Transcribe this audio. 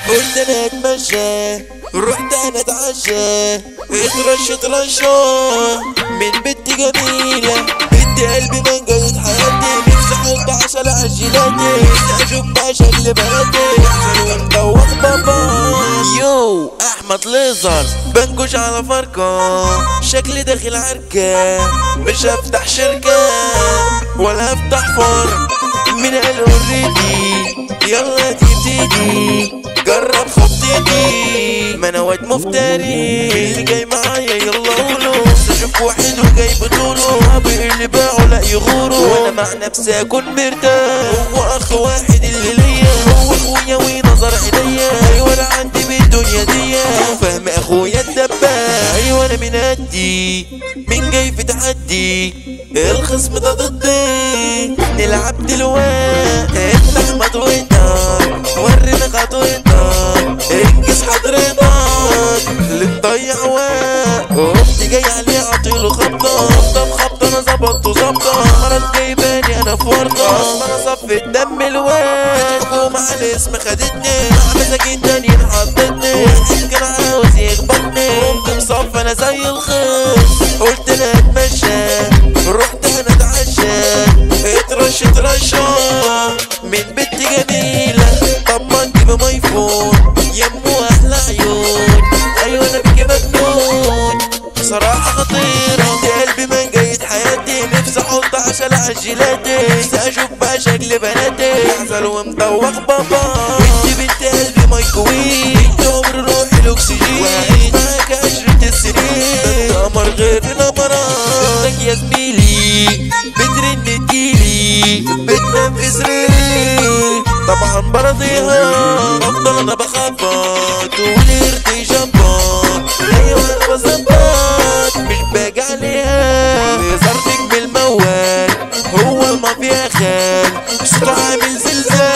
قلت انا اتمشى رحت انا اتعشى اترش اترشى من بنت جميلة بنت قلبي من جاية حياتي نفسي احط عشان عجلاتي نفسي اشوف عشان لبناتي عشان مدوخ بابا يو احمد ليزر بنكش على فرقة شكلي داخل عركة مش هفتح شركة ولا هفتح فرق من قال اوريدي يلا تبتدي جرب خطتي ما انا واد مفتري اللي جاي معايا يلا قولوا اشوف واحد وجاي بطوله صحابي اللي باعوا لا يغوروا وانا مع نفسي اكون مرتاح هو اخ واحد اللي ليا هو اخويا ونظر عينيا ايوه انا عندي بالدنيا دي فاهم اخويا الدباح ايوه انا من قدي مين جاي في تحدي الخصم ده ضدي نلعب دلوقتي انت احمد وانت ورينا خطوتك انجز حضرتك اللي تضيع وقت اختي جاي عليه اعطيله خبطه خبطه بخبطه انا ظبطته ظبطه مرض جايباني انا في ورطه انا صفي الدم الواد حكومة على الاسم خدتني مساكين تانيين حطتني واحد كان عاوز يخبطني قمت مصف انا زي الخيط قلت انا اتمشى رحت انا اتعشى اترش اترشى من بنت جميلة طب ما انت بمايفون يمو احلى عيون ايوه انا بيكي مجنون بصراحة خطيرة انت قلبي من جاية حياتي نفسي احط عشان عجلاتي نفسي اشوف بقى شكل بناتي احزن ومدوخ بابا انت بنت قلبي مايكرويف انت عمر روحي الاكسجين وعيش معاك عشرة السنين ده قمر غير نمرة يا زميلي بترن تجيلي بتنام في سريري طبعا برضيها افضل انا بخبط وليرتي جنبك ايوه انا بظبط مش باجي عليها صرفك بالموال هو المافيا خان صوته عامل زلزال